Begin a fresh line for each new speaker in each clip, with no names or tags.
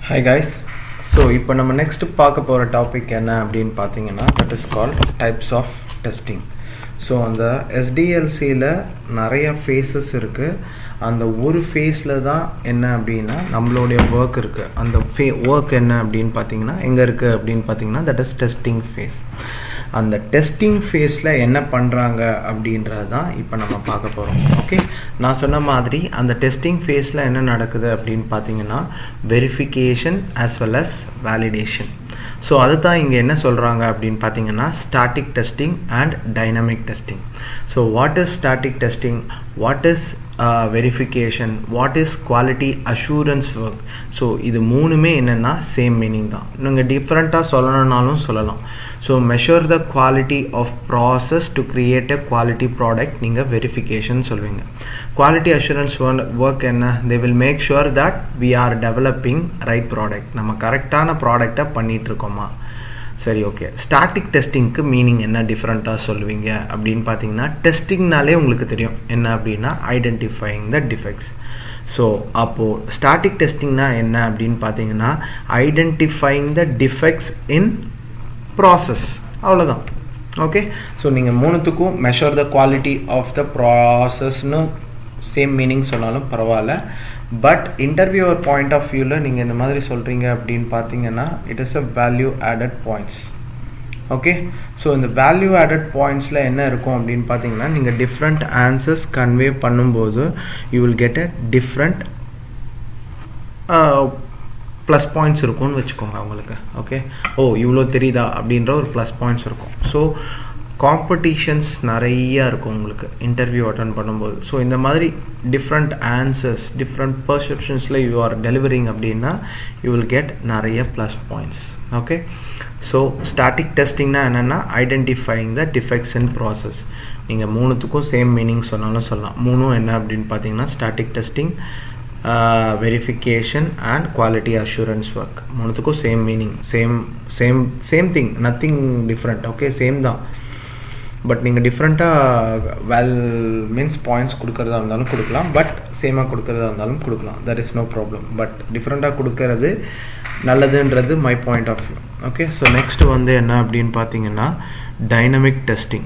hi guys so இப்போ நம்ம next பார்க்க போகிற டாபிக் என்ன அப்படின்னு பார்த்தீங்கன்னா that is called types of testing so அந்த எஸ்டிஎல்சியில் நிறைய ஃபேஸஸ் இருக்குது அந்த ஒரு ஃபேஸில் தான் என்ன அப்படின்னா நம்மளுடைய ஒர்க் இருக்குது அந்த ஃபே ஒர்க் என்ன அப்படின்னு பார்த்தீங்கன்னா எங்கே இருக்குது அப்படின்னு பார்த்தீங்கன்னா தட் இஸ் டெஸ்டிங் ஃபேஸ் அந்த டெஸ்டிங் ஃபேஸில் என்ன பண்ணுறாங்க அப்படின்றது தான் இப்போ நம்ம பார்க்க போகிறோம் ஓகே நான் சொன்ன மாதிரி அந்த டெஸ்டிங் ஃபேஸில் என்ன நடக்குது அப்படின்னு பார்த்தீங்கன்னா verification as well as validation so அதுதான் இங்கே என்ன சொல்கிறாங்க அப்படின்னு பார்த்தீங்கன்னா static testing and dynamic testing so what is static testing what is verification what is quality assurance work so இது மூணுமே என்னென்னா சேம் மீனிங் தான் நீங்கள் டிஃப்ரெண்ட்டாக சொல்லணுன்னாலும் சொல்லலாம் so measure the quality of process to create a quality product நீங்கள் verification சொல்வீங்க குவாலிட்டி அஷூரன்ஸ் ஒர்க் என்ன they will make sure that we are developing right product நம்ம கரெக்டான ப்ராடக்டை பண்ணிகிட்ருக்கோமா சரி ஓகே ஸ்டாட்டிக் டெஸ்டிங்க்கு மீனிங் என்ன டிஃப்ரெண்ட்டாக சொல்லுவீங்க அப்படின்னு பார்த்தீங்கன்னா டெஸ்டிங்னாலே உங்களுக்கு தெரியும் என்ன அப்படின்னா ஐடென்டிஃபைங் த டிஃபெக்ட்ஸ் ஸோ அப்போது ஸ்டாட்டிக் டெஸ்டிங்னா என்ன அப்படின்னு பார்த்தீங்கன்னா identifying the defects in process அவ்வளோதான் ஓகே ஸோ நீங்கள் மூணுத்துக்கும் measure the quality of the ப்ராசஸ்னு சேம் மீனிங் சொன்னாலும் பரவாயில்ல பட் இன்டர்வியூவர் பாயிண்ட் ஆஃப் வியூவில் நீங்கள் இந்த மாதிரி சொல்கிறீங்க அப்படின்னு பார்த்தீங்கன்னா it is a value added points okay so இந்த வேல்யூ ஆடட் பாயிண்ட்ஸில் என்ன இருக்கும் அப்படின்னு பார்த்தீங்கன்னா நீங்கள் டிஃப்ரெண்ட் ஆன்சர்ஸ் கன்வே பண்ணும்போது you will get a different plus points இருக்கும்னு வச்சுக்கோங்க அவங்களுக்கு ஓகே ஓ இவ்வளோ தெரியுதா அப்படின்ற ஒரு ப்ளஸ் பாயிண்ட்ஸ் இருக்கும் ஸோ காம்படிஷன்ஸ் நிறையா இருக்கும் உங்களுக்கு இன்டர்வியூ அட்டன் பண்ணும்போது ஸோ இந்த மாதிரி டிஃப்ரெண்ட் ஆன்சர்ஸ் டிஃப்ரெண்ட் பர்செப்ஷன்ஸில் யூ ஆர் டெலிவரிங் அப்படின்னா யூ வில் கெட் நிறைய plus points okay so static டெஸ்டிங்னா என்னென்னா identifying the defects in process நீங்கள் மூணுத்துக்கும் சேம் மீனிங் சொன்னாலும் சொல்லலாம் மூணும் என்ன அப்படின்னு பார்த்தீங்கன்னா static testing verification and quality assurance work மூணுத்துக்கும் same meaning same same same thing nothing different okay same தான் பட் நீங்கள் டிஃப்ரெண்ட்டாக வேல் மீன்ஸ் பாயிண்ட்ஸ் கொடுக்குறதா இருந்தாலும் கொடுக்கலாம் பட் சேமாக கொடுக்குறதா இருந்தாலும் கொடுக்கலாம் that is no problem but டிஃப்ரெண்ட்டாக கொடுக்கறது நல்லதுன்றது my point of view okay so next வந்து என்ன அப்படின்னு பார்த்தீங்கன்னா dynamic testing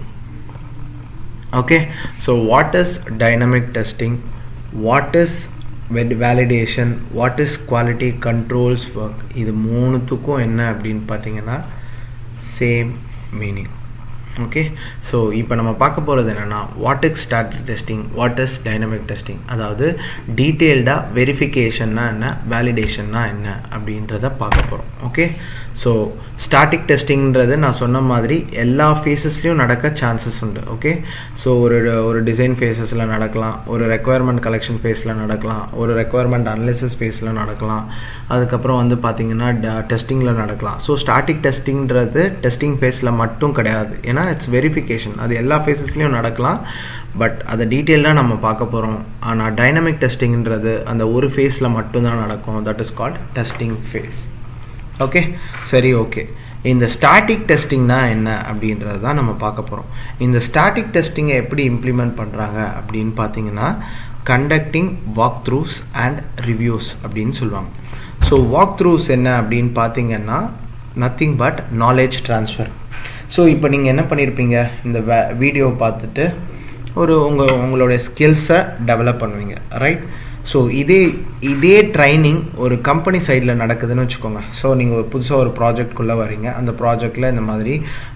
okay so what is dynamic testing what is validation what is quality controls work இது மூணுத்துக்கும் என்ன அப்படின்னு பார்த்தீங்கன்னா சேம் மீனிங் ஓகே ஸோ இப்போ நம்ம பார்க்க போகிறது என்னென்னா what is static testing what is dynamic testing அதாவது டீட்டெயில்டாக வெரிஃபிகேஷன்னா என்ன வேலிடேஷன்னா என்ன அப்படின்றத பார்க்க போகிறோம் ஓகே ஸோ ஸ்டாட்டிக் டெஸ்டிங்கிறது நான் சொன்ன மாதிரி எல்லா ஃபேஸஸ்லேயும் நடக்க சான்சஸ் உண்டு ஓகே ஸோ ஒரு ஒரு டிசைன் ஃபேஸஸில் நடக்கலாம் ஒரு ரெக்குவயர்மெண்ட் கலெக்ஷன் ஃபேஸில் நடக்கலாம் ஒரு ரெக்குவயர்மெண்ட் அனலிசிஸ் ஃபேஸில் நடக்கலாம் அதுக்கப்புறம் வந்து பார்த்திங்கன்னா டெஸ்டிங்கில் நடக்கலாம் ஸோ ஸ்டாட்டிக் டெஸ்டிங்கிறது டெஸ்டிங் ஃபேஸில் மட்டும் கிடையாது ஏன்னா இட்ஸ் வெரிஃபிகேஷன் அது எல்லா ஃபேஸஸ்லேயும் நடக்கலாம் பட் அதை டீட்டெயிலாக நம்ம பார்க்க போகிறோம் ஆனால் டைனமிக் டெஸ்டிங்கிறது அந்த ஒரு ஃபேஸில் மட்டும்தான் நடக்கும் that is called testing phase okay சரி ஓகே இந்த ஸ்டாட்டிக் டெஸ்டிங்னா என்ன அப்படின்றது தான் நம்ம பார்க்க போகிறோம் இந்த ஸ்டாட்டிக் டெஸ்டிங்கை எப்படி இம்ப்ளிமெண்ட் பண்ணுறாங்க அப்படின்னு பார்த்தீங்கன்னா conducting walk throughs and reviews அப்படின்னு சொல்லுவாங்க ஸோ வாக் த்ரூஸ் என்ன அப்படின்னு பார்த்தீங்கன்னா nothing but knowledge transfer so இப்போ நீங்கள் என்ன பண்ணியிருப்பீங்க இந்த வே வீடியோ பார்த்துட்டு ஒரு உங்கள் உங்களுடைய ஸ்கில்ஸை டெவலப் பண்ணுவீங்க ரைட் ஸோ இதே இதே ட்ரைனிங் ஒரு கம்பெனி சைடில் நடக்குதுன்னு வச்சுக்கோங்க ஸோ நீங்கள் ஒரு புதுசாக ஒரு ப்ராஜெக்ட்குள்ளே வரீங்க அந்த ப்ராஜெக்டில் இந்த மாதிரி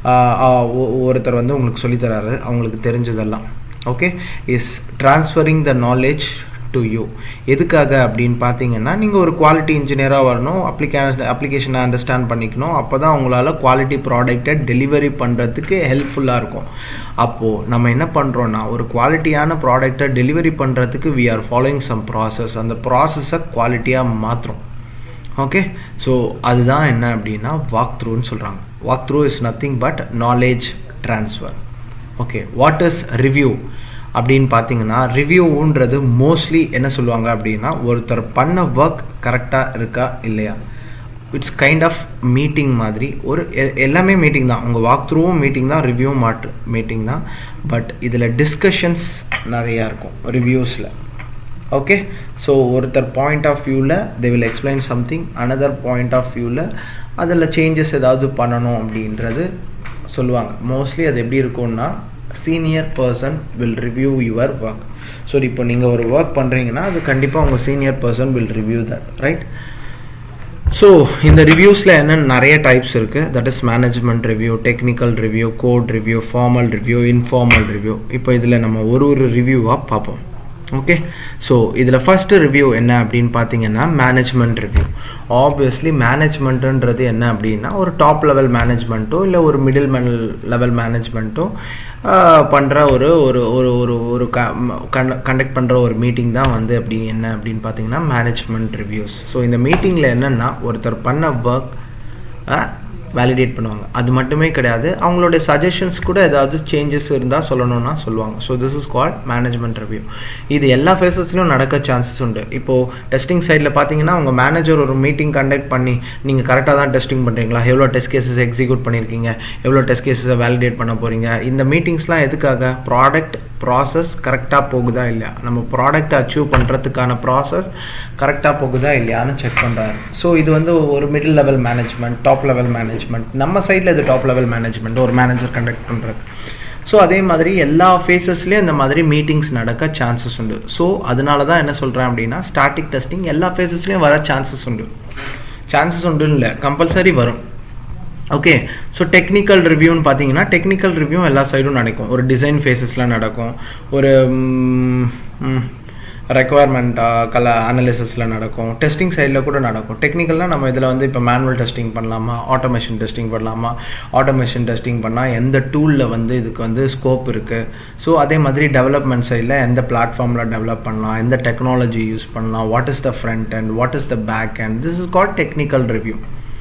ஒருத்தர் வந்து உங்களுக்கு சொல்லித்தராரு அவங்களுக்கு தெரிஞ்சதெல்லாம் okay is transferring the knowledge to you எதுக்காக அப்படின்னு பார்த்தீங்கன்னா நீங்கள் ஒரு குவாலிட்டி இன்ஜினியராக வரணும் அப்ளிகே அப்ளிகேஷனை அண்டர்ஸ்டாண்ட் பண்ணிக்கணும் அப்போ தான் உங்களால் குவாலிட்டி ப்ராடக்டை டெலிவரி பண்ணுறதுக்கு ஹெல்ப்ஃபுல்லாக இருக்கும் அப்போது நம்ம என்ன பண்ணுறோன்னா ஒரு குவாலிட்டியான ப்ராடக்டை டெலிவரி பண்ணுறதுக்கு we are following some process அந்த ப்ராசஸை குவாலிட்டியாக மாற்றுறோம் ஓகே ஸோ அதுதான் என்ன அப்படின்னா வாக் த்ரூன்னு சொல்கிறாங்க walk through is nothing but knowledge transfer okay what is review அப்படின்னு பார்த்தீங்கன்னா ரிவ்யூன்றது மோஸ்ட்லி என்ன சொல்லுவாங்க அப்படின்னா ஒருத்தர் பண்ண ஒர்க் கரெக்டாக இருக்கா இல்லையா இட்ஸ் கைண்ட் ஆஃப் மீட்டிங் மாதிரி ஒரு எல்லாமே மீட்டிங் தான் உங்கள் வாக் த்ரூவும் மீட்டிங் தான் ரிவ்யூவும் மாட்டு மீட்டிங் தான் பட் இதில் டிஸ்கஷன்ஸ் நிறையா இருக்கும் ரிவ்யூஸில் ஓகே ஸோ ஒருத்தர் பாயிண்ட் ஆஃப் வியூவில் they will explain something another point of வியூவில் அதில் சேஞ்சஸ் ஏதாவது பண்ணணும் அப்படின்றது சொல்லுவாங்க மோஸ்ட்லி அது எப்படி இருக்கும்னா senior person will review your work so இப்போ நீங்கள் ஒரு ஒர்க் பண்ணுறீங்கன்னா அது கண்டிப்பாக உங்கள் senior person will review that right so இந்த ரிவ்யூஸில் என்னென்ன நிறைய டைப்ஸ் இருக்குது that is management review technical review code review formal review informal review இப்போ இதில் நம்ம ஒரு ஒரு ரிவ்யூவாக பார்ப்போம் ஓகே ஸோ இதில் ஃபஸ்ட்டு ரிவ்யூ என்ன அப்படின்னு பார்த்தீங்கன்னா மேனேஜ்மெண்ட் ரிவ்யூ ஆப்வியஸ்லி மேனேஜ்மெண்ட்டுன்றது என்ன அப்படின்னா ஒரு டாப் லெவல் மேனேஜ்மெண்ட்டோ இல்லை ஒரு மிடில் லெவல் மேனேஜ்மெண்ட்டோ பண்ணுற ஒரு ஒரு ஒரு ஒரு ஒரு கண்டக்ட் பண்ணுற ஒரு மீட்டிங் தான் வந்து அப்படி என்ன அப்படின்னு பார்த்தீங்கன்னா மேனேஜ்மெண்ட் ரிவ்யூஸ் ஸோ இந்த மீட்டிங்கில் என்னென்னா ஒருத்தர் பண்ண ஒர்க் வேலிடேட் பண்ணுவாங்க அது மட்டுமே கிடையாது அவங்களுடைய சஜஷன்ஸ் கூட ஏதாவது சேஞ்சஸ் இருந்தால் சொல்லணும்னா சொல்லுவாங்க so this is called management review இது எல்லா ஃபேஸஸ்லையும் நடக்க சான்சஸ் உண்டு இப்போது டெஸ்டிங் சைடில் பார்த்தீங்கன்னா உங்கள் மேனேஜர் ஒரு மீட்டிங் கண்டக்ட் பண்ணி நீங்கள் கரெக்டாக தான் டெஸ்டிங் பண்ணுறீங்களா எவ்வளோ டெஸ்ட் கேசஸ் எக்ஸிக்யூட் பண்ணியிருக்கீங்க எவ்வளோ டெஸ்ட் கேசஸை வேலிடேட் பண்ண போகிறீங்க இந்த மீட்டிங்ஸ்லாம் எதுக்காக ப்ராடக்ட் ப்ராசஸ் கரெக்டாக போகுதா இல்லையா நம்ம ப்ராடக்ட் அச்சீவ் பண்ணுறதுக்கான ப்ராசஸ் கரெக்டாக போகுதா இல்லையான்னு செக் பண்ணுறாரு ஸோ இது வந்து ஒரு middle level management top level management நம்ம சைடில் இது டாப் லெவல் மேனேஜ்மெண்ட் ஒரு மேனேஜர் கண்டக்ட் பண்ணுறது ஸோ அதே மாதிரி எல்லா ஃபேஸஸ்லேயும் இந்த மாதிரி மீட்டிங்ஸ் நடக்க சான்சஸ் உண்டு ஸோ அதனால தான் என்ன சொல்கிறேன் அப்படின்னா ஸ்டாட்டிக் டெஸ்டிங் எல்லா ஃபேஸஸ்லேயும் வர சான்சஸ் உண்டு சான்சஸ் உண்டு இல்லை கம்பல்சரி வரும் ஓகே ஸோ டெக்னிக்கல் ரிவ்யூன்னு பார்த்தீங்கன்னா டெக்னிக்கல் ரிவ்யூ எல்லா சைடும் நடக்கும் ஒரு டிசைன் ஃபேஸஸில் நடக்கும் ஒரு ரெக்குவயர்மெண்ட் கல அனாலிசிஸில் நடக்கும் டெஸ்டிங் சைடில் கூட நடக்கும் டெக்னிக்கல்னால் நம்ம இதில் வந்து இப்போ மேனுவல் டெஸ்டிங் பண்ணலாமா ஆட்டோமேஷன் டெஸ்டிங் பண்ணலாமா ஆட்டோமேஷன் டெஸ்டிங் பண்ணால் எந்த டூலில் வந்து இதுக்கு வந்து ஸ்கோப் இருக்குது ஸோ அதே மாதிரி டெவலப்மெண்ட் சைடில் எந்த பிளாட்ஃபார்மில் டெவலப் பண்ணலாம் எந்த டெக்னாலஜி யூஸ் பண்ணலாம் what is the front and what is the back and this is called technical review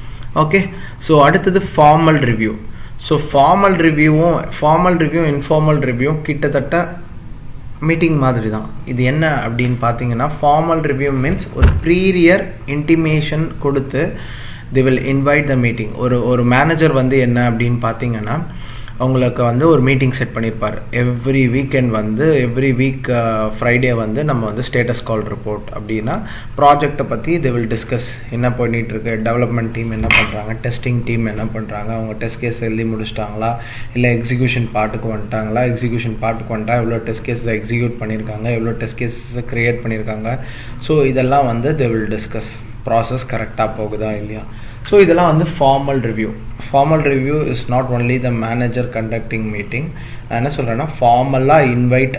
okay so அடுத்தது ஃபார்மல் ரிவ்யூ ஸோ ஃபார்மல் ரிவ்யூவும் ஃபார்மல் ரிவ்யூ இன்ஃபார்மல் ரிவ்யூ கிட்டத்தட்ட மீட்டிங் மாதிரி தான் இது என்ன அப்படின்னு பார்த்தீங்கன்னா ஃபார்மல் ரிவ்யூ மீன்ஸ் ஒரு ப்ரீரியர் இன்டிமேஷன் கொடுத்து they will invite the meeting ஒரு ஒரு மேனேஜர் வந்து என்ன அப்படின்னு பார்த்தீங்கன்னா அவங்களுக்கு வந்து ஒரு மீட்டிங் செட் பண்ணியிருப்பார் எவ்ரி வீக்கெண்ட் வந்து எவ்ரி வீக் ஃப்ரைடே வந்து நம்ம வந்து ஸ்டேட்டஸ் கால் ரிப்போர்ட் அப்படின்னா ப்ராஜெக்டை பற்றி தி வில் டிஸ்கஸ் என்ன பண்ணிகிட்டு இருக்கு டெவலப்மெண்ட் டீம் என்ன பண்ணுறாங்க டெஸ்டிங் டீம் என்ன பண்ணுறாங்க அவங்க டெஸ்ட் கேஸ் எழுதி முடிச்சிட்டாங்களா இல்லை எக்ஸிக்யூஷன் பார்ட்டுக்கு வந்துட்டாங்களா எக்ஸிக்யூஷன் பார்ட்டுக்கு வந்துட்டா எவ்வளோ டெஸ்ட் கேஸை எக்ஸிக்யூட் பண்ணியிருக்காங்க எவ்வளோ டெஸ்ட் கேஸஸை க்ரியேட் பண்ணியிருக்காங்க ஸோ இதெல்லாம் வந்து தி வில் டிஸ்கஸ் ப்ராசஸ் கரெக்டாக போகுதா இல்லையா ஸோ இதெல்லாம் வந்து formal review formal review is not only the manager conducting meeting நான் என்ன சொல்கிறேன்னா ஃபார்மலாக இன்வைட்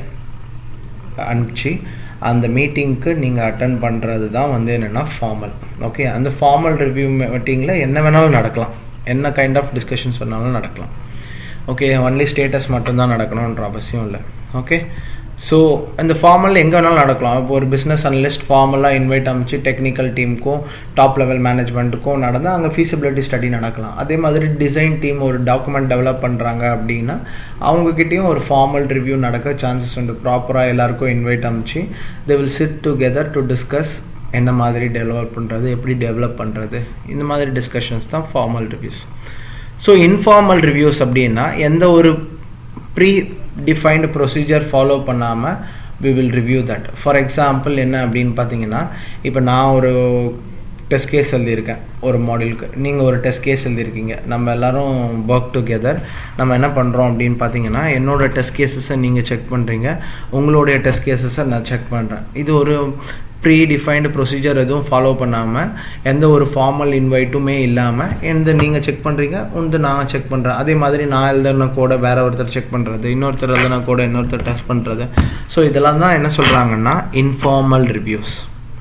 அனுப்பிச்சு அந்த மீட்டிங்க்கு நீங்கள் அட்டன் பண்ணுறது தான் வந்து என்னென்னா ஃபார்மல் ஓகே அந்த ஃபார்மல் ரிவ்யூ மீட்டிங்கில் என்ன வேணாலும் நடக்கலாம் என்ன கைண்ட் ஆஃப் டிஸ்கஷன்ஸ் வேணாலும் நடக்கலாம் ஓகே ஒன்லி ஸ்டேட்டஸ் மட்டும்தான் நடக்கணுன்ற அவசியம் இல்லை ஓகே ஸோ இந்த ஃபார்மல் எங்கே வேணாலும் நடக்கலாம் இப்போ ஒரு பிஸ்னஸ் அனலிஸ்ட் ஃபார்மலாக இன்வைட் அமைச்சு டெக்னிக்கல் டீமுக்கும் டாப் லெவல் மேனேஜ்மெண்ட்டுக்கும் நடந்தால் அங்கே ஃபீஸிபிலிட்டி ஸ்டடி நடக்கலாம் அதே மாதிரி டிசைன் டீம் ஒரு டாக்குமெண்ட் டெவலப் பண்ணுறாங்க அப்படின்னா அவங்கக்கிட்டேயும் ஒரு ஃபார்மல் ரிவ்யூ நடக்க சான்சஸ் உண்டு ப்ராப்பராக எல்லாருக்கும் இன்வைட் அமைச்சு they will sit together to discuss என்ன மாதிரி டெவலப் பண்ணுறது எப்படி டெவலப் பண்ணுறது இந்த மாதிரி டிஸ்கஷன்ஸ் தான் formal reviews so informal reviews அப்படின்னா எந்த ஒரு ப்ரீ டிஃபைன்டு ப்ரொசீஜர் ஃபாலோ பண்ணாமல் we will review that for example என்ன அப்படின்னு பார்த்தீங்கன்னா இப்போ நான் ஒரு டெஸ்ட் கேஸ் எழுதியிருக்கேன் ஒரு மாடலுக்கு நீங்கள் ஒரு டெஸ்ட் கேஸ் எழுதியிருக்கீங்க நம்ம எல்லோரும் ஒர்க் டுகெதர் நம்ம என்ன பண்ணுறோம் அப்படின்னு பார்த்தீங்கன்னா என்னோட டெஸ்ட் கேஸஸை நீங்கள் செக் பண்ணுறீங்க உங்களுடைய டெஸ்ட் கேஸஸை நான் செக் பண்ணுறேன் இது ஒரு ப்ரீ டிஃபைன்டு ப்ரொசீஜர் எதுவும் ஃபாலோ பண்ணாமல் எந்த ஒரு ஃபார்மல் இன்வைட்டுமே இல்லாமல் எந்த நீங்கள் செக் பண்ணுறீங்க உந்து நான் செக் பண்ணுறேன் அதே மாதிரி நான் எழுதுன கூட வேற ஒருத்தர் செக் பண்ணுறது இன்னொருத்தர் எழுதுனா கூட இன்னொருத்தர் டெஸ்ட் பண்ணுறது ஸோ இதெல்லாம் தான் என்ன சொல்கிறாங்கன்னா இன்ஃபார்மல் ரிவ்யூஸ்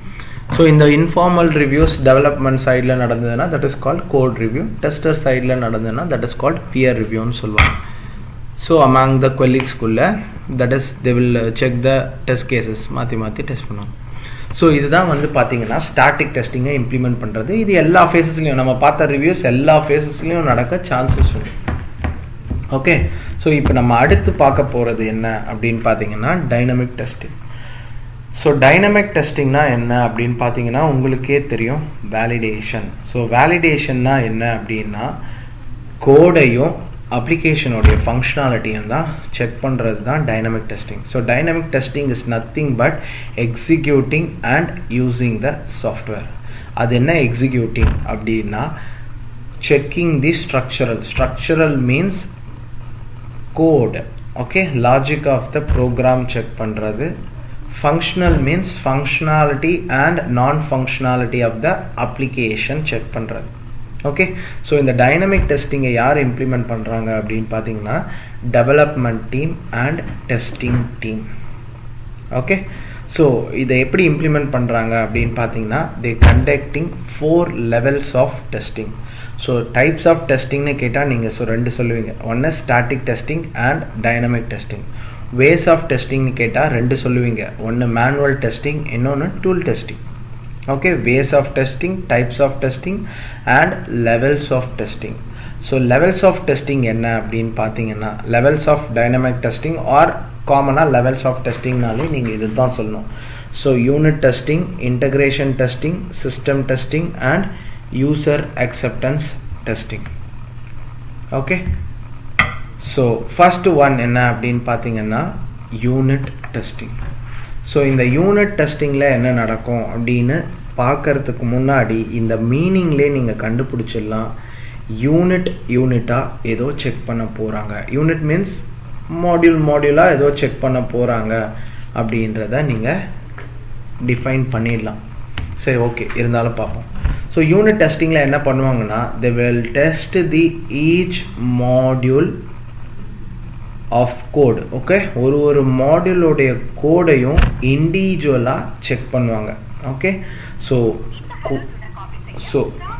ஸோ இந்த இன்ஃபார்மல் ரிவ்யூஸ் டெவலப்மெண்ட் சைடில் நடந்ததுன்னா that is called code review tester சைடில் நடந்ததுன்னா தட் இஸ் கால்ட் பியர் ரிவ்யூன்னு சொல்லுவாங்க ஸோ அமாங் த கொலீக்ஸ்குள்ளே that is they will check the test cases மாற்றி மாற்றி டெஸ்ட் பண்ணுவாங்க ஸோ இதுதான் வந்து பார்த்தீங்கன்னா ஸ்டாட்டிக் டெஸ்டிங்கை இம்ப்ளிமெண்ட் பண்ணுறது இது எல்லா ஃபேஸஸ்லையும் நம்ம பார்த்த ரிவ்யூஸ் எல்லா ஃபேஸஸ்லையும் நடக்க சான்சஸ் உண்டு ஓகே ஸோ இப்போ நம்ம அடுத்து பார்க்க போகிறது என்ன அப்படின்னு பார்த்தீங்கன்னா டைனமிக் டெஸ்டிங் ஸோ டைனமிக் டெஸ்டிங்னா என்ன அப்படின்னு பார்த்தீங்கன்னா உங்களுக்கே தெரியும் வேலிடேஷன் ஸோ வேலிடேஷன்னா என்ன அப்படின்னா கோடையும் அப்ளிகேஷனுடைய ஃபங்க்ஷனாலிட்டியும் தான் செக் பண்ணுறது தான் dynamic testing so dynamic testing is nothing but executing and using the software அது என்ன எக்ஸிக்யூட்டிங் அப்படின்னா checking the structural structural means code okay logic of the program check பண்ணுறது functional means functionality and non functionality of the application check பண்ணுறது okay so இந்த dynamic டெஸ்டிங்கை யார் implement பண்ணுறாங்க அப்படின்னு பார்த்தீங்கன்னா development team and testing team okay so இதை எப்படி இம்ப்ளிமெண்ட் பண்ணுறாங்க அப்படின்னு பார்த்தீங்கன்னா they conducting four levels of testing so types of டெஸ்டிங்னு கேட்டால் நீங்கள் ஸோ ரெண்டு சொல்லுவீங்க ஒன்று static testing and dynamic testing ways of டெஸ்டிங்னு கேட்டால் ரெண்டு சொல்லுவீங்க ஒன்று மேனுவல் டெஸ்டிங் இன்னொன்று tool testing okay ways of testing types of testing and levels of testing so levels of testing என்ன அப்படின்னு பார்த்தீங்கன்னா levels of dynamic testing are காமனாக லெவல்ஸ் ஆஃப் டெஸ்டிங்னாலே நீங்கள் இது தான் சொல்லணும் so unit testing integration testing system testing and user acceptance testing okay so first one என்ன அப்படின்னு பார்த்தீங்கன்னா யூனிட் டெஸ்டிங் ஸோ இந்த யூனிட் டெஸ்டிங்கில் என்ன நடக்கும் அப்படின்னு பார்க்கறதுக்கு முன்னாடி இந்த மீனிங்லே நீங்கள் கண்டுபிடிச்சிடலாம் யூனிட் யூனிட்டாக ஏதோ செக் பண்ண போகிறாங்க யூனிட் மீன்ஸ் மாடியூல் மாடியூலாக ஏதோ செக் பண்ண போகிறாங்க அப்படின்றத நீங்கள் டிஃபைன் பண்ணிடலாம் சரி ஓகே இருந்தாலும் பார்ப்போம் ஸோ யூனிட் டெஸ்டிங்கில் என்ன பண்ணுவாங்கன்னா they will test the each module of code okay ஒரு ஒரு மாடியூலோடைய கோடையும் இண்டிவிஜுவலாக செக் பண்ணுவாங்க ஓகே ஸோ ஸோ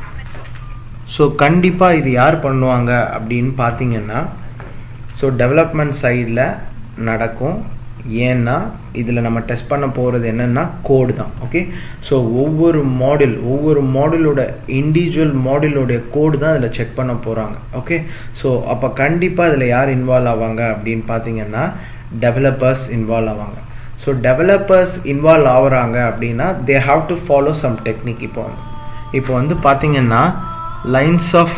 ஸோ கண்டிப்பாக இது யார் பண்ணுவாங்க அப்படின்னு பார்த்தீங்கன்னா ஸோ டெவலப்மெண்ட் சைடில் நடக்கும் ஏன்னா இதில் நம்ம டெஸ்ட் பண்ண போகிறது என்னென்னா கோடு தான் ஓகே ஸோ ஒவ்வொரு மாடியூல் ஒவ்வொரு மாடியூலோட இண்டிவிஜுவல் மாடியூலோடைய கோடு தான் இதில் செக் பண்ண போகிறாங்க ஓகே ஸோ அப்போ கண்டிப்பாக இதில் யார் இன்வால்வ் ஆவாங்க அப்படின்னு பார்த்தீங்கன்னா டெவலப்பர்ஸ் இன்வால்வ் ஆவாங்க ஸோ டெவலப்பர்ஸ் இன்வால்வ் ஆகுறாங்க அப்படின்னா they have to follow some technique இப்போ இப்போ வந்து பார்த்தீங்கன்னா lines of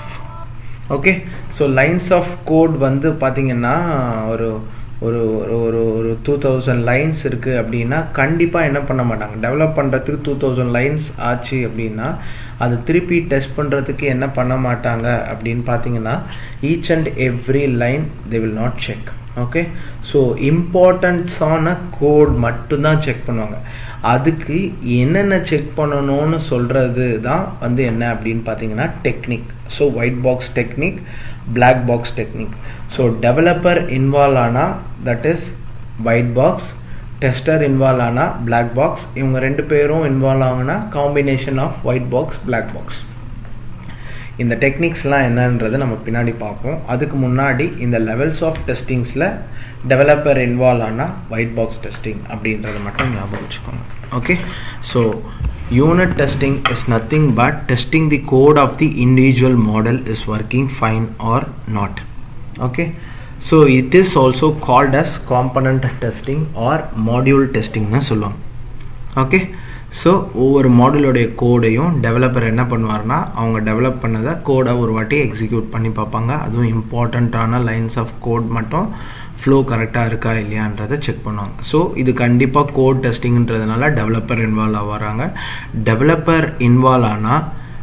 okay so lines of code வந்து பார்த்தீங்கன்னா ஒரு ஒரு ஒரு ஒரு ஒரு டூ தௌசண்ட் லைன்ஸ் இருக்குது அப்படின்னா கண்டிப்பாக என்ன பண்ண மாட்டாங்க டெவலப் பண்ணுறதுக்கு டூ தௌசண்ட் லைன்ஸ் ஆச்சு அப்படின்னா அது திருப்பி டெஸ்ட் பண்ணுறதுக்கு என்ன பண்ண மாட்டாங்க அப்படின்னு பார்த்தீங்கன்னா each and every line they will not check okay so இம்பார்ட்டன்ஸான கோட் மட்டும்தான் செக் பண்ணுவாங்க அதுக்கு என்னென்ன செக் பண்ணணும்னு சொல்கிறது தான் வந்து என்ன அப்படின்னு பார்த்தீங்கன்னா technique so white box technique black box technique so developer involve ஆனால் that is white box tester involve ஆனால் பிளாக் பாக்ஸ் இவங்க ரெண்டு பேரும் இன்வால்வ் ஆகுனா combination of white box black box இந்த டெக்னிக்ஸ்லாம் என்னன்றது நம்ம பின்னாடி பார்ப்போம் அதுக்கு முன்னாடி இந்த லெவல்ஸ் ஆஃப் டெஸ்டிங்ஸில் டெவலப்பர் இன்வால்வ் ஆனால் ஒயிட் பாக்ஸ் டெஸ்டிங் அப்படின்றத மட்டும் ஞாபகம் வச்சுக்கோங்க okay so unit testing is nothing but testing the code of the individual model is working fine or not okay so it is also called as component testing or module testing னு சொல்லுவாங்க okay so ஒவ்வொரு மாடலோடைய கோடையும் developer என்ன பண்ணுவார்னா அவங்க develop பண்ணதை கோடை ஒரு வாட்டி எக்ஸிக்யூட் பண்ணி பார்ப்பாங்க அதுவும் இம்பார்ட்டண்ட்டான லைன்ஸ் ஆஃப் கோட் மட்டும் ஃப்ளோ கரெக்டாக இருக்கா இல்லையான்றதை செக் பண்ணுவாங்க ஸோ இது கண்டிப்பாக கோட் டெஸ்டிங்ன்றதுனால டெவலப்பர் இன்வால்வ் ஆகிறாங்க டெவலப்பர் இன்வால்வ் ஆனால்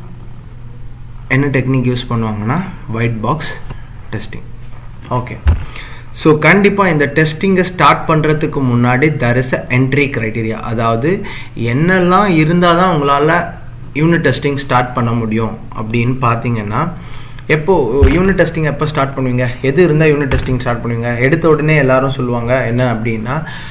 என்ன டெக்னிக் யூஸ் பண்ணுவாங்கன்னா white box testing okay so கண்டிப்பாக இந்த டெஸ்டிங்கை ஸ்டார்ட் பண்ணுறதுக்கு முன்னாடி there is a entry criteria அதாவது என்னெல்லாம் இருந்தால் தான் உங்களால் யூனிட் டெஸ்டிங் ஸ்டார்ட் பண்ண முடியும் அப்படின்னு பார்த்தீங்கன்னா எப்போ யூனிட் டெஸ்டிங் எப்போ ஸ்டார்ட் பண்ணுவீங்க எது இருந்தால் யூனிட் டெஸ்டிங் ஸ்டார்ட் பண்ணுவீங்க எடுத்த உடனே எல்லாரும் சொல்லுவாங்க என்ன அப்படின்னா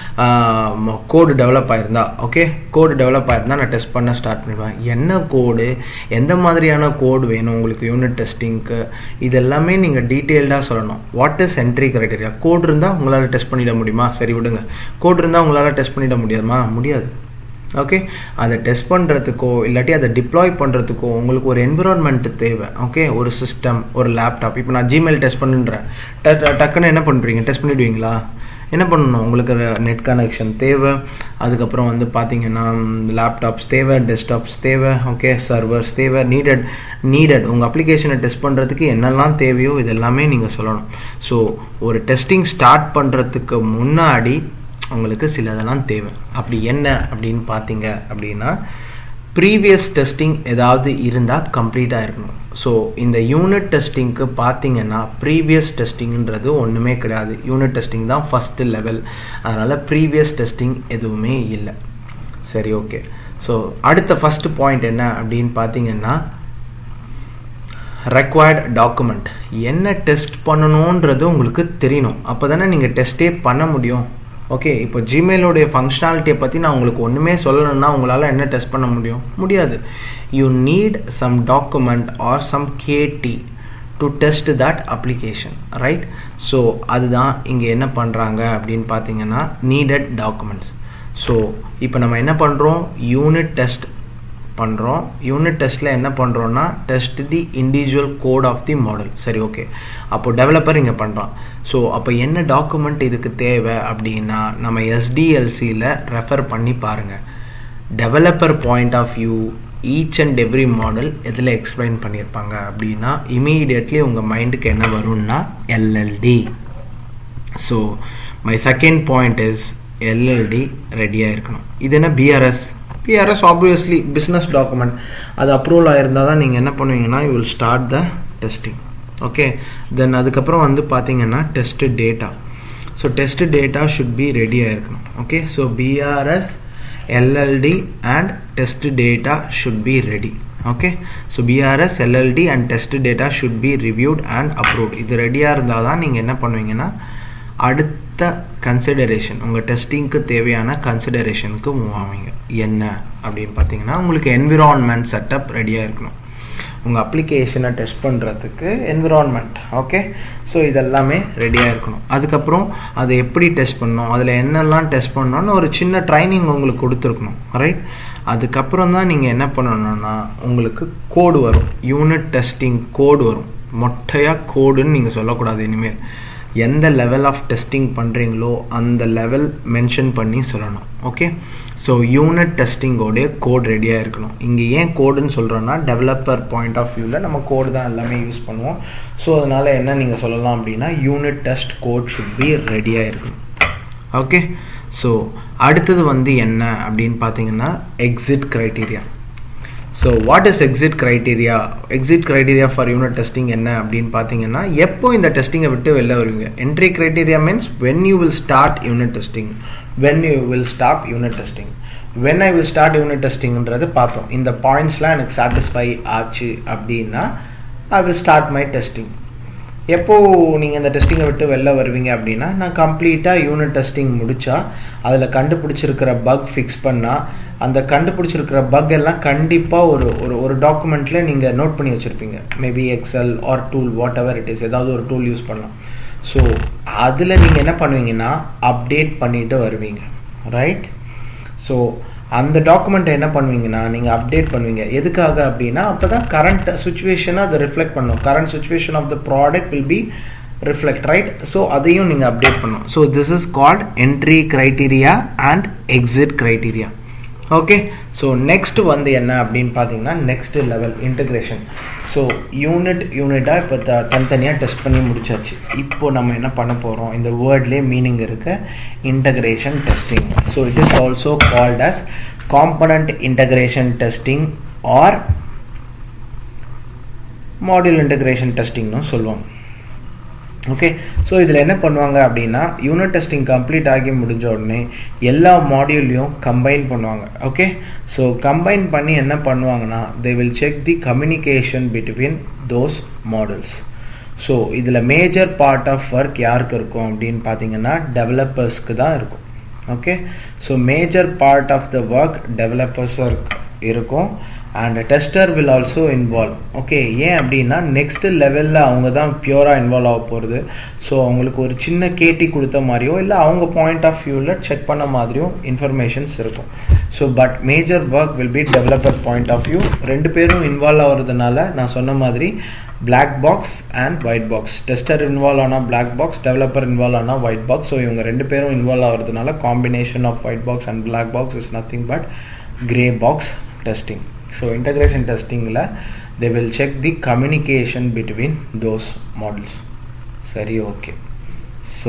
கோடு டெவலப் ஆயிருந்தா ஓகே கோடு டெவலப் ஆயிருந்தா நான் டெஸ்ட் பண்ண ஸ்டார்ட் பண்ணிடுவேன் என்ன கோடு எந்த மாதிரியான கோடு வேணும் உங்களுக்கு யூனிட் டெஸ்டிங்க்கு இது எல்லாமே நீங்கள் டீட்டெயில்டாக சொல்லணும் what is entry criteria code இருந்தால் உங்களால் டெஸ்ட் பண்ணிட முடியுமா சரி விடுங்க கோட் இருந்தால் உங்களால் டெஸ்ட் பண்ணிட முடியாதுமா முடியாது ஓகே அதை டெஸ்ட் பண்ணுறதுக்கோ இல்லாட்டி அதை டிப்ளாய் பண்ணுறதுக்கோ உங்களுக்கு ஒரு என்விரான்மெண்ட் தேவை ஓகே ஒரு சிஸ்டம் ஒரு லேப்டாப் இப்போ நான் ஜிமெயில் டெஸ்ட் பண்ணுன்றேன் டக்குன்னு என்ன பண்ணுறீங்க டெஸ்ட் பண்ணிடுவீங்களா என்ன பண்ணணும் உங்களுக்கு நெட் கனெக்ஷன் தேவை அதுக்கப்புறம் வந்து பார்த்தீங்கன்னா லேப்டாப்ஸ் தேவை டெஸ்க்டாப்ஸ் தேவை ஓகே சர்வர்ஸ் தேவை நீடட் நீடட் உங்கள் அப்ளிகேஷனை டெஸ்ட் பண்ணுறதுக்கு என்னெல்லாம் தேவையோ இது எல்லாமே நீங்கள் சொல்லணும் ஸோ ஒரு டெஸ்டிங் ஸ்டார்ட் பண்ணுறதுக்கு முன்னாடி உங்களுக்கு சில இதெல்லாம் தேவை அப்படி என்ன அப்படின்னு பார்த்தீங்க அப்படின்னா ப்ரீவியஸ் டெஸ்டிங் ஏதாவது இருந்தால் கம்ப்ளீட்டாக இருக்கணும் ஸோ இந்த யூனிட் டெஸ்டிங்க்கு பார்த்தீங்கன்னா ப்ரீவியஸ் டெஸ்டிங்ன்றது ஒன்றுமே கிடையாது யூனிட் டெஸ்டிங் தான் ஃபஸ்ட்டு லெவல் அதனால் ப்ரீவியஸ் டெஸ்டிங் எதுவுமே இல்லை சரி ஓகே ஸோ அடுத்த ஃபஸ்ட்டு பாயிண்ட் என்ன அப்படின்னு பார்த்தீங்கன்னா ரெக்வயர்ட் டாக்குமெண்ட் என்ன டெஸ்ட் பண்ணணுன்றது உங்களுக்கு தெரியணும் அப்போ தானே நீங்கள் டெஸ்ட்டே பண்ண முடியும் ஓகே இப்போ ஜிமெயிலோடைய ஃபங்க்ஷனாலிட்டியை பற்றி நான் உங்களுக்கு ஒன்றுமே சொல்லணும்னா உங்களால் என்ன டெஸ்ட் பண்ண முடியும் முடியாது you need some document or some KT to test that application right so அதுதான் இங்கே என்ன பண்ணுறாங்க அப்படின்னு பார்த்தீங்கன்னா நீடட் டாக்குமெண்ட்ஸ் ஸோ இப்போ நம்ம என்ன பண்ணுறோம் யூனிட் டெஸ்ட் பண்ணுறோம் யூனிட் டெஸ்ட்டில் என்ன பண்ணுறோன்னா test the individual code of the model சரி ஓகே அப்போது டெவலப்பர் இங்கே பண்ணுறான் ஸோ அப்போ என்ன டாக்குமெண்ட் இதுக்கு தேவை அப்படின்னா நம்ம எஸ்டிஎல்சியில் ரெஃபர் பண்ணி பாருங்கள் developer point of view each and every model எதில் எக்ஸ்பிளைன் பண்ணியிருப்பாங்க அப்படின்னா இமீடியட்லி உங்கள் மைண்டுக்கு என்ன வரும்னா LLD so my second point is LLD ரெடியாக இருக்கணும் இது என்ன BRS BRS obviously business document அது அப்ரூவல் ஆயிருந்தால் தான் நீங்கள் என்ன பண்ணுவீங்கன்னா you will start the testing okay then அதுக்கப்புறம் வந்து பார்த்தீங்கன்னா test data so test data should be ரெடியாக இருக்கணும் okay so BRS LLD and test data should be ready okay so BRS LLD and test data should be reviewed and approved இது ரெடியாக இருந்தால் தான் நீங்கள் என்ன பண்ணுவீங்கன்னா அடுத்த கன்சிடரேஷன் உங்கள் டெஸ்டிங்க்கு தேவையான கன்சிடரேஷனுக்கு மூவ் ஆவீங்க என்ன அப்படின்னு பார்த்தீங்கன்னா உங்களுக்கு என்விரான்மெண்ட் செட்டப் ரெடியாக இருக்கணும் உங்கள் அப்ளிகேஷனை டெஸ்ட் பண்ணுறதுக்கு என்விரான்மெண்ட் ஓகே ஸோ இதெல்லாமே ரெடியாக இருக்கணும் அதுக்கப்புறம் அதை எப்படி டெஸ்ட் பண்ணணும் அதில் என்னெல்லாம் டெஸ்ட் பண்ணணும்னு ஒரு சின்ன ட்ரைனிங் உங்களுக்கு கொடுத்துருக்கணும் ரைட் அதுக்கப்புறம் தான் நீங்கள் என்ன பண்ணணும்னா உங்களுக்கு கோடு வரும் யூனிட் டெஸ்டிங் கோடு வரும் மொட்டையாக கோடுன்னு நீங்கள் சொல்லக்கூடாது இனிமேல் எந்த லெவல் ஆஃப் டெஸ்டிங் பண்ணுறீங்களோ அந்த லெவல் மென்ஷன் பண்ணி சொல்லணும் ஓகே ஸோ யூனிட் டெஸ்டிங்கோடைய கோட் ரெடியாக இருக்கணும் இங்கே ஏன் கோடுன்னு சொல்கிறோன்னா டெவலப்பர் பாயிண்ட் ஆஃப் வியூவில் நம்ம கோடு தான் எல்லாமே யூஸ் பண்ணுவோம் ஸோ அதனால் என்ன நீங்கள் சொல்லலாம் அப்படின்னா unit test code should be ரெடியாக இருக்கணும் ஓகே ஸோ அடுத்தது வந்து என்ன அப்படின்னு பார்த்தீங்கன்னா exit criteria so what is exit criteria exit criteria for unit testing என்ன அப்படின்னு பார்த்தீங்கன்னா எப்போ இந்த டெஸ்டிங்கை விட்டு வெளில வருவீங்க entry criteria means when you will start unit testing when you will stop unit testing when I will start unit டெஸ்டிங்ன்றது பார்த்தோம் இந்த பாயிண்ட்ஸ்லாம் எனக்கு சாட்டிஸ்ஃபை ஆச்சு அப்படின்னா I will start my testing எப்போ நீங்கள் இந்த டெஸ்டிங்கை விட்டு வெளில வருவீங்க அப்படின்னா நான் கம்ப்ளீட்டாக யூனிட் டெஸ்டிங் முடித்தா அதில் கண்டுபிடிச்சிருக்கிற பக் ஃபிக்ஸ் பண்ணால் அந்த கண்டுபிடிச்சிருக்கிற பக் எல்லாம் கண்டிப்பாக ஒரு ஒரு ஒரு டாக்குமெண்ட்டில் நீங்கள் நோட் பண்ணி வச்சுருப்பீங்க maybe Excel or tool whatever it is ஏதாவது ஒரு டூல் யூஸ் பண்ணலாம் ஸோ அதில் நீங்கள் என்ன பண்ணுவீங்கன்னா அப்டேட் பண்ணிட்டு வருவீங்க ரைட் ஸோ அந்த டாக்குமெண்ட்டை என்ன பண்ணுவீங்கன்னா நீங்கள் அப்டேட் பண்ணுவீங்க எதுக்காக அப்படின்னா அப்போ தான் கரண்ட் சுச்சுவேஷனை அதை ரிஃப்ளெக்ட் பண்ணும் current situation of the product will be reflect right so அதையும் நீங்கள் அப்டேட் பண்ணணும் so this is called entry criteria and exit criteria okay so next வந்து என்ன அப்படின்னு பார்த்தீங்கன்னா next level integration so unit யூனிட்டாக இப்போ த தனித்தனியாக டெஸ்ட் பண்ணி முடிச்சாச்சு இப்போ நம்ம என்ன பண்ண போகிறோம் இந்த வேர்ட்லேயே மீனிங் இருக்க integration testing so it is also called as component integration testing or module integration டெஸ்டிங்னு சொல்லுவாங்க ஓகே ஸோ இதில் என்ன பண்ணுவாங்க அப்படின்னா யூனிட் டெஸ்டிங் கம்ப்ளீட் ஆகி முடிஞ்ச உடனே எல்லா மாடியூல்லையும் கம்பைன் பண்ணுவாங்க ஓகே ஸோ கம்பைன் பண்ணி என்ன பண்ணுவாங்கன்னா they will check the communication between those models so இதில் மேஜர் பார்ட் ஆஃப் ஒர்க் யாருக்கு இருக்கும் அப்படின்னு பார்த்தீங்கன்னா டெவலப்பர்ஸ்க்கு தான் இருக்கும் okay so major part of the work developers இருக்கும் and tester will also involve okay ஏன் அப்படின்னா நெக்ஸ்ட் லெவலில் அவங்க தான் பியூராக இன்வால்வ் ஆக போகிறது ஸோ அவங்களுக்கு ஒரு சின்ன கேட்டி கொடுத்த மாதிரியோ இல்லை அவங்க பாயிண்ட் ஆஃப் வியூவில் செக் பண்ண மாதிரியும் இன்ஃபர்மேஷன்ஸ் இருக்கும் so but major work will be developer point of view ரெண்டு பேரும் இன்வால்வ் ஆகிறதுனால நான் சொன்ன மாதிரி black box and white box tester involve ஆனால் பிளாக் பாக்ஸ் டெவலப்பர் இன்வால்வ் ஆனால் ஒயிட் பாக்ஸ் ஸோ இவங்க ரெண்டு பேரும் இன்வால்வ் ஆகிறதுனால combination of white box and black box is nothing but grey box testing so integration டெஸ்டிங்கில் they will check the communication between those models சரி okay so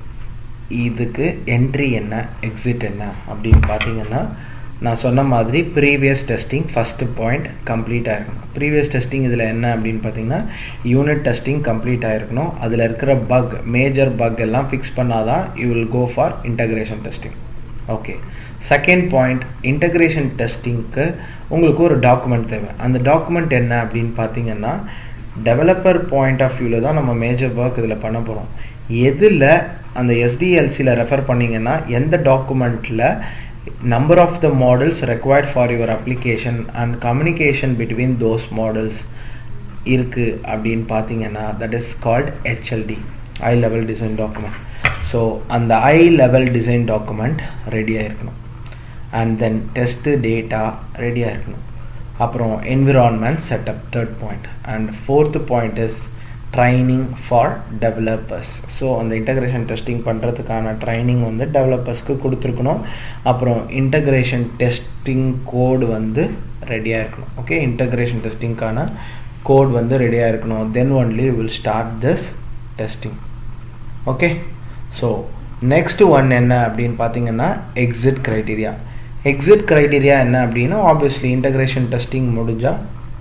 இதுக்கு entry என்ன exit என்ன அப்படின்னு பார்த்தீங்கன்னா நான் சொன்ன மாதிரி previous testing first point complete ஆகிருக்கணும் ப்ரீவியஸ் டெஸ்டிங் இதில் என்ன அப்படின்னு பார்த்தீங்கன்னா யூனிட் டெஸ்டிங் கம்ப்ளீட் ஆகிருக்கணும் அதில் இருக்கிற பக் மேஜர் பக் எல்லாம் ஃபிக்ஸ் பண்ணாதான் you will go for integration testing okay second point integration டெஸ்டிங்க்கு உங்களுக்கு ஒரு டாக்குமெண்ட் தேவை அந்த டாக்குமெண்ட் என்ன அப்படின்னு பார்த்தீங்கன்னா டெவலப்பர் பாயிண்ட் ஆஃப் வியூவில் தான் நம்ம மேஜர் ஒர்க் இதில் பண்ண போகிறோம் எதில் அந்த எஸ்டிஎல்சியில் ரெஃபர் பண்ணிங்கன்னா எந்த டாக்குமெண்ட்டில் number of the models required for your application and communication between those models இருக்கு அப்படின்னு பார்த்தீங்கன்னா that is called HLD high level design document so அந்த ஐ லெவல் டிசைன் டாக்குமெண்ட் ரெடியாக இருக்கணும் அண்ட் தென் டெஸ்ட்டு டேட்டா ரெடியாக இருக்கணும் அப்புறம் environment setup third point and fourth point is training for developers so அந்த இன்டகிரேஷன் டெஸ்டிங் பண்ணுறதுக்கான training வந்து டெவலப்பர்ஸ்க்கு கொடுத்துருக்கணும் அப்புறம் இன்டகிரேஷன் டெஸ்டிங் கோடு வந்து ரெடியாக இருக்கணும் ஓகே இன்டகிரேஷன் டெஸ்டிங்க்கான கோட் வந்து ரெடியாக இருக்கணும் then only will start this testing okay so next one என்ன அப்படின்னு பார்த்தீங்கன்னா எக்ஸிட் க்ரைட்டீரியா எக்ஸிட் க்ரைட்டீரியா என்ன அப்படின்னா ஆப்வியஸ்லி இன்டகிரேஷன் டெஸ்டிங் முடிஞ்சால்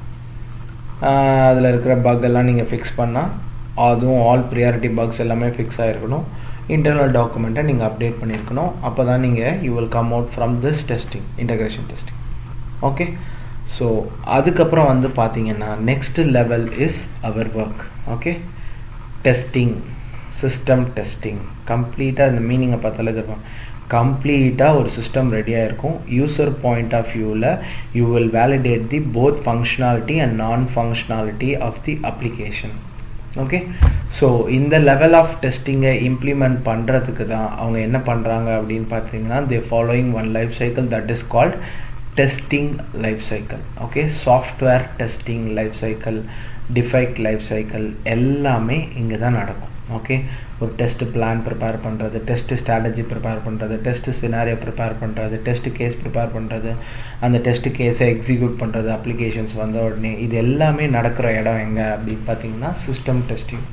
அதில் இருக்கிற பக் எல்லாம் நீங்கள் ஃபிக்ஸ் பண்ணால் அதுவும் ஆல் ப்ரியாரிட்டி பக்ஸ் எல்லாமே ஃபிக்ஸ் ஆகிருக்கணும் இன்டர்னல் டாக்குமெண்ட்டை நீங்கள் அப்டேட் பண்ணியிருக்கணும் அப்போ தான் நீங்கள் you will come out from this testing integration testing okay so அதுக்கப்புறம் வந்து பார்த்தீங்கன்னா next level is our work okay testing system testing கம்ப்ளீட்டாக இந்த மீனிங்கை பார்த்தாலே தெரியும் கம்ப்ளீட்டாக ஒரு சிஸ்டம் ரெடியாக இருக்கும் யூசர் பாயிண்ட் ஆஃப் வியூவில் you will validate the both functionality and non functionality of the application okay so இந்த லெவல் ஆஃப் டெஸ்டிங்கை இம்ப்ளிமெண்ட் பண்ணுறதுக்கு தான் அவங்க என்ன பண்ணுறாங்க அப்படின்னு பார்த்தீங்கன்னா they following one life cycle that is called testing life cycle okay software testing life cycle defect life cycle எல்லாமே இங்கே தான் நடக்கும் ஓகே ஒரு டெஸ்ட் பிளான் ப்ரிப்பேர் பண்ணுறது டெஸ்ட் ஸ்ட்ராட்டஜி ப்ரிப்பேர் பண்ணுறது டெஸ்ட் சினாரியோ ப்ரிப்பேர் பண்ணுறது டெஸ்ட் கேஸ் ப்ரிப்பேர் பண்ணுறது அந்த டெஸ்ட் கேஸை எக்ஸிக்யூட் பண்ணுறது அப்ளிகேஷன்ஸ் வந்த உடனே இது எல்லாமே நடக்கிற இடம் எங்கே அப்படின்னு பார்த்தீங்கன்னா system testing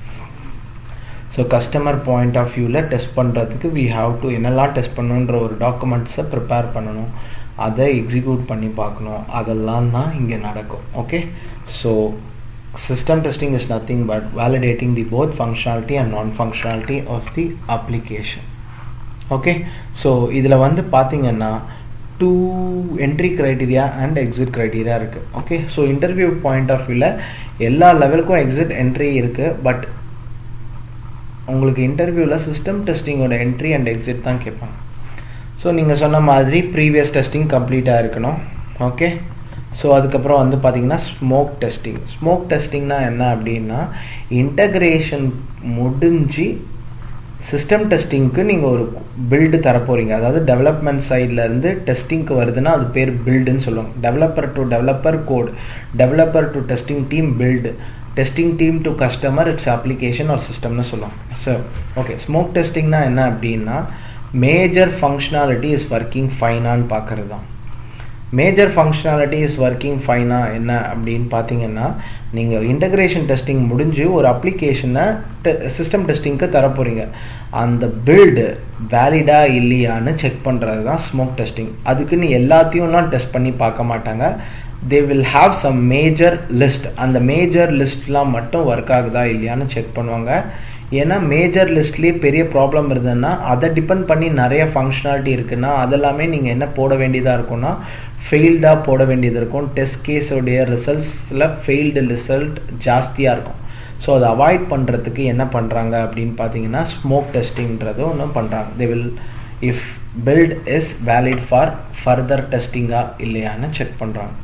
so customer point of வியூவில் டெஸ்ட் பண்ணுறதுக்கு வி ஹாவ் டு என்னெல்லாம் டெஸ்ட் பண்ணணுன்ற ஒரு டாக்குமெண்ட்ஸை ப்ரிப்பேர் பண்ணணும் அதை எக்ஸிக்யூட் பண்ணி பார்க்கணும் அதெல்லாம் தான் இங்கே நடக்கும் okay so system testing is nothing but validating the both functionality and non-functionality of the application okay so இதில் வந்து பார்த்தீங்கன்னா two entry criteria and exit criteria இருக்குது okay so interview point of வியூவில் எல்லா லெவலுக்கும் எக்ஸிட் என்ட்ரி இருக்குது but உங்களுக்கு இன்டர்வியூவில் சிஸ்டம் டெஸ்டிங்கோட என்ட்ரி அண்ட் எக்ஸிட் தான் கேட்பாங்க ஸோ நீங்கள் சொன்ன மாதிரி ப்ரீவியஸ் டெஸ்டிங் கம்ப்ளீட்டாக இருக்கணும் ஓகே ஸோ அதுக்கப்புறம் வந்து பார்த்தீங்கன்னா ஸ்மோக் டெஸ்டிங் ஸ்மோக் டெஸ்டிங்னா என்ன அப்படின்னா இன்டகிரேஷன் முடிஞ்சு சிஸ்டம் டெஸ்டிங்க்கு நீங்கள் ஒரு பில்டு தரப்போகிறீங்க அதாவது டெவலப்மெண்ட் சைட்லேருந்து டெஸ்டிங்க்கு வருதுன்னா அது பேர் பில்டுன்னு சொல்லுவாங்க developer to developer code developer to testing team build testing team to customer it's application ஒரு சிஸ்டம்னு சொல்லுவாங்க ஸோ ஓகே ஸ்மோக் டெஸ்டிங்னா என்ன அப்படின்னா மேஜர் ஃபங்க்ஷனாலிட்டி இஸ் ஒர்க்கிங் ஃபைனான்னு பார்க்குறது தான் மேஜர் ஃபங்க்ஷனாலிட்டி இஸ் ஒர்க்கிங் ஃபைனாக என்ன அப்படின்னு பார்த்தீங்கன்னா நீங்கள் இன்டகிரேஷன் டெஸ்டிங் முடிஞ்சு ஒரு அப்ளிகேஷனை டெ சிஸ்டம் டெஸ்டிங்க்கு தரப்போகிறீங்க அந்த பில்டு வேலிடாக இல்லையான்னு செக் பண்ணுறது தான் ஸ்மோக் டெஸ்டிங் அதுக்குன்னு எல்லாத்தையும்லாம் டெஸ்ட் பண்ணி பார்க்க மாட்டாங்க they will have some major list அந்த மேஜர் லிஸ்ட்லாம் மட்டும் ஒர்க் ஆகுதா இல்லையான்னு செக் பண்ணுவாங்க ஏன்னா மேஜர் லிஸ்ட்லேயே பெரிய ப்ராப்ளம் இருந்ததுன்னா அதை டிபெண்ட் பண்ணி நிறைய ஃபங்க்ஷனாலிட்டி இருக்குன்னா அதெல்லாமே நீங்கள் என்ன போட வேண்டியதாக இருக்கும்னா ஃபெயில்டாக போட வேண்டியது இருக்கும் டெஸ்ட் கேஸோடைய ரிசல்ட்ஸில் ஃபெயில்டு ரிசல்ட் ஜாஸ்தியாக இருக்கும் ஸோ அதை அவாய்ட் பண்ணுறதுக்கு என்ன பண்ணுறாங்க அப்படின்னு பார்த்தீங்கன்னா ஸ்மோக் டெஸ்டிங்கிறது ஒன்றும் பண்ணுறாங்க they will if build is valid for further டெஸ்டிங்காக இல்லையான்னு செக் பண்ணுறாங்க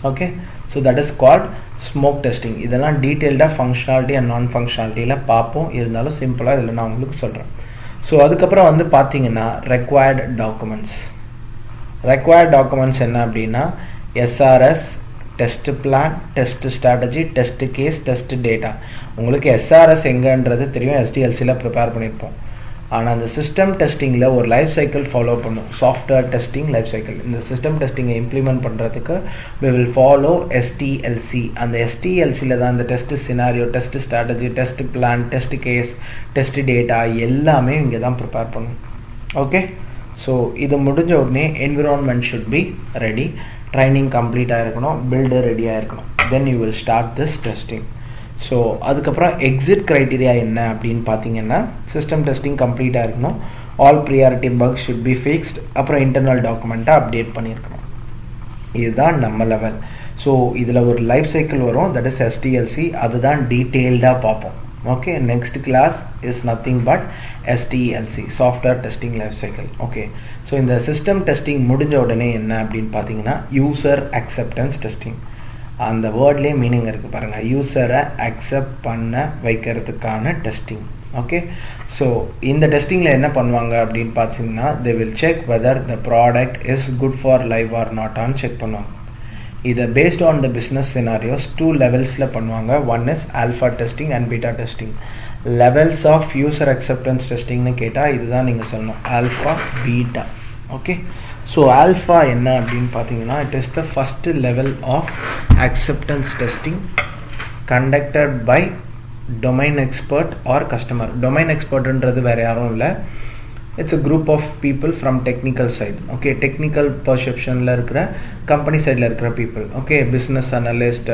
okay so that is called smoke testing இதெல்லாம் டீட்டெயில்டாக ஃபங்க்ஷனாலிட்டி அண்ட் நான் ஃபங்க்ஷனாலிட்டியில் பார்ப்போம் இருந்தாலும் சிம்பிளாக இதில் நான் உங்களுக்கு சொல்கிறேன் ஸோ அதுக்கப்புறம் வந்து பார்த்தீங்கன்னா ரெக்வயர்டு டாக்குமெண்ட்ஸ் ரெக்வயர்ட் டாக்குமெண்ட்ஸ் என்ன அப்படின்னா SRS test plan test strategy test case test data உங்களுக்கு எஸ்ஆர்எஸ் எங்கன்றது தெரியும் எஸ்டிஎல்சியில் ப்ரிப்பேர் பண்ணியிருப்போம் ஆனால் அந்த சிஸ்டம் டெஸ்டிங்கில் ஒரு லைஃப் சைக்கிள் ஃபாலோ பண்ணும் சாஃப்ட்வேர் டெஸ்டிங் லைஃப் சைக்கிள் இந்த சிஸ்டம் டெஸ்டிங்கை இம்ப்ளிமெண்ட் பண்ணுறதுக்கு வி வில் ஃபாலோ எஸ்டிஎல்சி அந்த எஸ்டிஎல்சியில் தான் இந்த test scenario test strategy test plan test case test data எல்லாமே இங்கே தான் ப்ரிப்பேர் பண்ணும் ஓகே ஸோ இது முடிஞ்ச உடனே environment should be ready training கம்ப்ளீட்டாக இருக்கணும் பில்டு ரெடியாக இருக்கணும் then you will start this testing so அதுக்கப்புறம் எக்ஸிட் க்ரைட்டீரியா என்ன அப்படின்னு பார்த்தீங்கன்னா சிஸ்டம் டெஸ்டிங் கம்ப்ளீட்டாக இருக்கணும் all priority bug should be fixed அப்புறம் இன்டர்னல் டாக்குமெண்ட்டை அப்டேட் பண்ணியிருக்கணும் இதுதான் நம்ம லெவல் ஸோ இதில் ஒரு லைஃப் சைக்கிள் வரும் தட் இஸ் எஸ்டிஎல்சி அதுதான் டீட்டெயில்டாக பார்ப்போம் okay next class is nothing but SDLC software testing life cycle okay so இந்த சிஸ்டம் டெஸ்டிங் முடிஞ்ச உடனே என்ன அப்படின்னு பார்த்தீங்கன்னா யூசர் அக்செப்டன்ஸ் டெஸ்டிங் அந்த வேர்ட்லேயே மீனிங் இருக்குது பாருங்கள் யூசரை அக்செப்ட் பண்ண வைக்கிறதுக்கான டெஸ்டிங் ஓகே ஸோ இந்த டெஸ்டிங்கில் என்ன பண்ணுவாங்க அப்படின்னு பார்த்தீங்கன்னா they will check whether the product is good for live or நாட்டான்னு செக் பண்ணுவாங்க இதை based on the business scenarios two லெவல்ஸில் பண்ணுவாங்க one is alpha testing and beta testing levels of user acceptance டெஸ்டிங்னு கேட்டால் இதுதான் நீங்கள் சொல்லணும் alpha beta okay so alpha என்ன அப்படின்னு பார்த்தீங்கன்னா it is the first level of acceptance testing conducted by domain expert or customer domain எக்ஸ்பர்ட்ன்றது வேறு யாரும் இல்லை it's a group of people from technical side okay technical பர்செப்ஷனில் இருக்கிற கம்பெனி சைடில் இருக்கிற people okay business analyst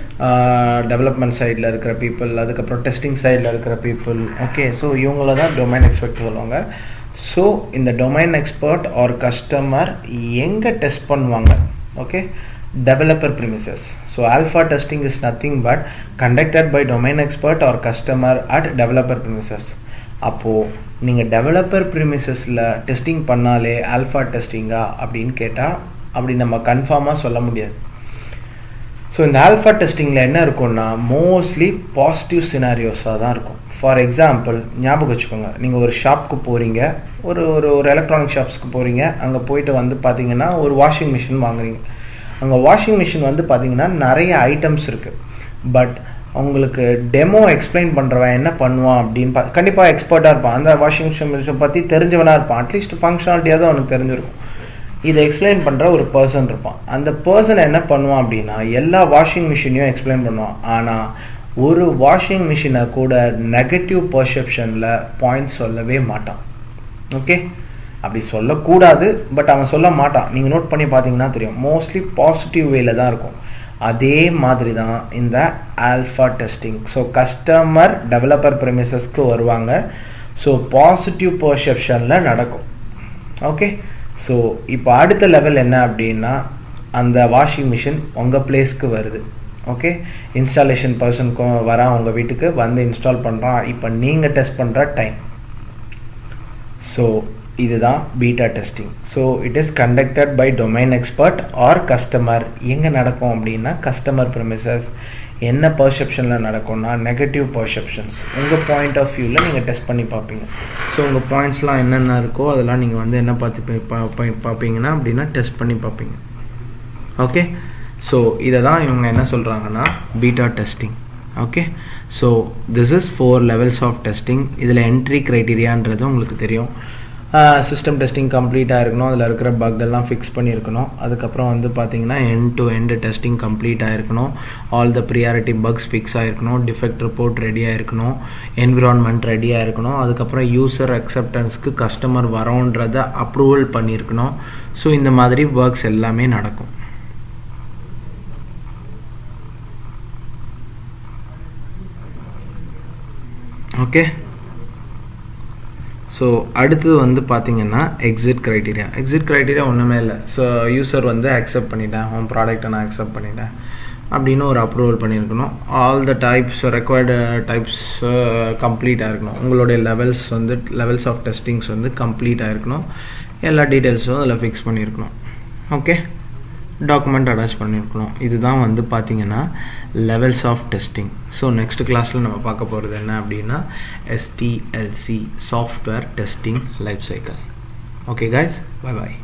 development சைடில் இருக்கிற பீப்புள் அதுக்கப்புறம் டெஸ்டிங் சைடில் இருக்கிற பீப்புள் ஓகே ஸோ இவங்கள தான் டொமைன் எக்ஸ்பர்ட் சொல்லுவாங்க ஸோ இந்த டொமைன் எக்ஸ்பர்ட் ஆர் கஸ்டமர் எங்கே டெஸ்ட் பண்ணுவாங்க okay developer premises so alpha testing is nothing but conducted by domain expert or customer at developer premises அப்போது நீங்கள் டெவலப்பர் ப்ரிமிசஸில் டெஸ்டிங் பண்ணாலே ஆல்ஃபா டெஸ்டிங்கா அப்படின்னு கேட்டால் அப்படி நம்ம கன்ஃபார்மாக சொல்ல முடியாது ஸோ இந்த ஆல்ஃபா டெஸ்டிங்கில் என்ன இருக்கும்னா மோஸ்ட்லி பாசிட்டிவ் சினாரியோஸாக தான் இருக்கும் ஃபார் எக்ஸாம்பிள் ஞாபகம் வச்சுக்கோங்க நீங்கள் ஒரு ஷாப்க்கு போகிறீங்க ஒரு ஒரு ஒரு எலக்ட்ரானிக் ஷாப்ஸ்க்கு போகிறீங்க அங்கே போயிட்டு வந்து பார்த்தீங்கன்னா ஒரு வாஷிங் மிஷின் வாங்குறீங்க அங்கே வாஷிங் மிஷின் வந்து பார்த்தீங்கன்னா நிறைய ஐட்டம்ஸ் இருக்குது பட் உங்களுக்கு டெமோ எக்ஸ்பிளைன் பண்ணுறவன் என்ன பண்ணுவான் அப்படின்னு பா கண்டிப்பாக எக்ஸ்பர்ட்டாக இருப்பான் அந்த வாஷிங் மிஷின் பற்றி தெரிஞ்சவனாக இருப்பான் அட்லீஸ்ட் ஃபங்க்ஷனாலிட்டியாக தான் அவனுக்கு தெரிஞ்சிருக்கும் இதை எக்ஸ்பிளைன் பண்ணுற ஒரு பர்சன் இருப்பான் அந்த பர்சன் என்ன பண்ணுவான் அப்படின்னா எல்லா வாஷிங் மிஷினையும் எக்ஸ்பிளைன் பண்ணுவான் ஆனால் ஒரு வாஷிங் மிஷினை கூட நெகட்டிவ் பர்செப்ஷனில் பாயிண்ட்ஸ் சொல்லவே மாட்டான் ஓகே அப்படி சொல்லக்கூடாது பட் அவன் சொல்ல மாட்டான் நீங்கள் நோட் பண்ணி பார்த்தீங்கன்னா தெரியும் மோஸ்ட்லி பாசிட்டிவ் வேல தான் இருக்கும் அதே மாதிரி தான் இந்த alpha testing so customer developer ப்ரெமிசஸ்க்கு வருவாங்க ஸோ பாசிட்டிவ் பர்செப்ஷனில் நடக்கும் ஓகே ஸோ இப்போ அடுத்த லெவல் என்ன அப்படின்னா அந்த வாஷிங் மிஷின் உங்கள் பிளேஸ்க்கு வருது ஓகே இன்ஸ்டாலேஷன் பர்சனுக்கும் வரான் உங்கள் வீட்டுக்கு வந்து இன்ஸ்டால் பண்ணுறான் இப்போ நீங்கள் டெஸ்ட் பண்ணுற டைம் ஸோ இதுதான் beta testing so it is conducted by domain expert or customer எங்கே நடக்கும் அப்படின்னா கஸ்டமர் ப்ரெமிசஸ் என்ன பர்செப்ஷனில் நடக்கும்னா நெகட்டிவ் பர்செப்ஷன்ஸ் உங்கள் பாயிண்ட் ஆஃப் வியூவில் நீங்கள் டெஸ்ட் பண்ணி பார்ப்பீங்க ஸோ உங்கள் பாயிண்ட்ஸ்லாம் என்னென்ன இருக்கோ அதெல்லாம் நீங்கள் வந்து என்ன பார்த்து பார்ப்பீங்கன்னா அப்படின்னா டெஸ்ட் பண்ணி பார்ப்பீங்க ஓகே ஸோ இதை தான் இவங்க என்ன சொல்கிறாங்கன்னா beta testing okay so this is four levels of testing இதில் என்ட்ரி க்ரைட்டீரியான்றது உங்களுக்கு தெரியும் சிஸ்டம் டெஸ்டிங் கம்ப்ளீட்டாக இருக்கணும் அதில் இருக்கிற பக் எல்லாம் ஃபிக்ஸ் பண்ணியிருக்கணும் அதுக்கப்புறம் வந்து பார்த்தீங்கன்னா end to end testing complete ஆகிருக்கணும் all the priority bugs fix ஆகிருக்கணும் டிஃபெக்ட் ரிப்போர்ட் ரெடியாக இருக்கணும் என்விரான்மெண்ட் ரெடியாக இருக்கணும் அதுக்கப்புறம் யூசர் அக்செப்டன்ஸ்க்கு கஸ்டமர் வரோன்றதை அப்ரூவல் பண்ணியிருக்கணும் ஸோ இந்த மாதிரி ஒர்க்ஸ் எல்லாமே நடக்கும் ஓகே ஸோ அடுத்தது வந்து பார்த்தீங்கன்னா எக்ஸிட் க்ரைட்டீரியா எக்ஸிட் க்ரைட்டீரியா ஒன்றுமே இல்லை ஸோ யூசர் வந்து அக்செப்ட் பண்ணிட்டேன் உன் ப்ராடக்ட்டை நான் அக்செப்ட் பண்ணிட்டேன் அப்படின்னு ஒரு அப்ரூவல் பண்ணியிருக்கணும் all the types required types கம்ப்ளீட்டாக இருக்கணும் உங்களுடைய லெவல்ஸ் வந்து லெவல்ஸ் ஆஃப் டெஸ்டிங்ஸ் வந்து கம்ப்ளீட்டாக இருக்கணும் எல்லா டீட்டெயில்ஸும் அதில் ஃபிக்ஸ் பண்ணியிருக்கணும் ஓகே டாக்குமெண்ட் அட்டாச் பண்ணியிருக்கணும் இதுதான் வந்து பார்த்தீங்கன்னா levels of testing so next கிளாஸில் நம்ம பார்க்க போகிறது என்ன அப்படின்னா SDLC software testing life cycle okay guys bye பாய்